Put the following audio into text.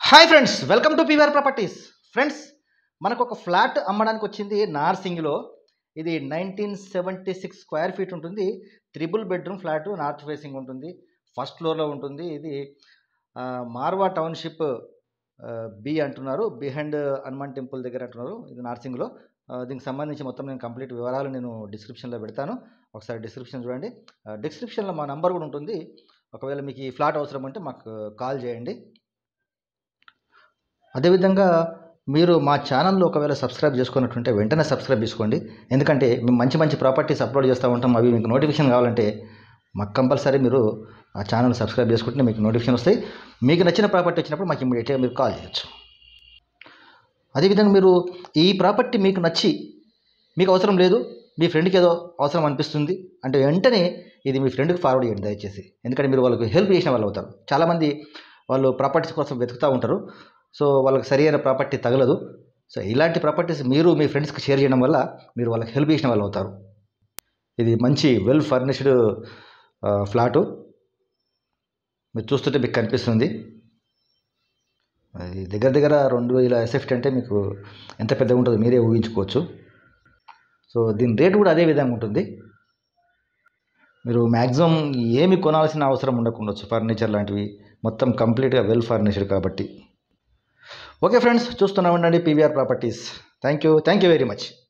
hi friends welcome to PVR properties friends మనకు ఒక flat అమ్మడానికి వచ్చింది నార్సింగ్లో ఇది nineteen seventy six square feet ఉంటుంది triple bedroom flat north facing ఉంటుంది ఫస్ట్ ఫ్లోర్లో ఉంటుంది ఇది ఆ, మార్వా టౌన్షిప్ ఆ, బి అంటున్నారు బిహైండ్ హనుమాన్ టెంపుల్ దగ్గర అంటున్నారు ఇది నార్సింగ్లో ఆ, దీనికి సంబంధించి మొత్తం నేను కంప్లీట్ వివరాలు నేను డిస్క్రిప్షన్లో పెడతాను ఒకసారి డిస్క్రిప్షన్ చూడండి ఆ, డిస్క్రిప్షన్లో మా నంబర్ కూడా ఉంటుంది ఒకవేళ మీకు ఈ ఫ్లాట్ అవసరం ఉంటే మాకు కాల్ చేయండి అదేవిధంగా మీరు మా ఛానల్లో ఒకవేళ సబ్స్క్రైబ్ చేసుకున్నట్టుంటే వెంటనే సబ్స్క్రైబ్ చేసుకోండి ఎందుకంటే మేము మంచి మంచి ప్రాపర్టీస్ అప్లోడ్ చేస్తూ ఉంటాం అవి మీకు నోటిఫికేషన్ కావాలంటే మాకు కంపల్సరీ మీరు ఆ ఛానల్ సబ్స్క్రైబ్ చేసుకుంటే మీకు నోటిఫికేషన్ వస్తాయి మీకు నచ్చిన ప్రాపర్టీ వచ్చినప్పుడు మాకు ఇమ్మీడియట్గా మీరు కాల్ చేయొచ్చు అదేవిధంగా మీరు ఈ ప్రాపర్టీ మీకు నచ్చి మీకు అవసరం లేదు మీ ఫ్రెండ్కి ఏదో అవసరం అనిపిస్తుంది అంటే వెంటనే ఇది మీ ఫ్రెండ్కి ఫార్వర్డ్ చేయండి దయచేసి ఎందుకంటే మీరు వాళ్ళకి హెల్ప్ చేసిన వాళ్ళు అవుతారు చాలామంది వాళ్ళు ప్రాపర్టీస్ కోసం వెతుకుతూ ఉంటారు సో వాళ్ళకి సరి అయిన ప్రాపర్టీ తగలదు సో ఇలాంటి ప్రాపర్టీస్ మీరు మీ ఫ్రెండ్స్కి షేర్ చేయడం వల్ల మీరు వాళ్ళకి హెల్ప్ చేసిన వాళ్ళు అవుతారు ఇది మంచి వెల్ ఫర్నిష్డ్ ఫ్లాటు మీరు చూస్తుంటే మీకు కనిపిస్తుంది అది దగ్గర దగ్గర రెండు వేల ఎస్ఎఫ్టీ అంటే మీకు ఎంత పెద్దగా ఉంటుందో మీరే ఊహించుకోవచ్చు సో దీని రేటు కూడా అదే విధంగా ఉంటుంది మీరు మ్యాక్సిమం ఏమి కొనాల్సిన అవసరం ఉండకుండొచ్చు ఫర్నిచర్ లాంటివి మొత్తం కంప్లీట్గా వెల్ ఫర్నిచర్ కాబట్టి ఓకే ఫ్రెండ్స్ చూస్తూనే ఉండండి PVR properties thank you thank you very much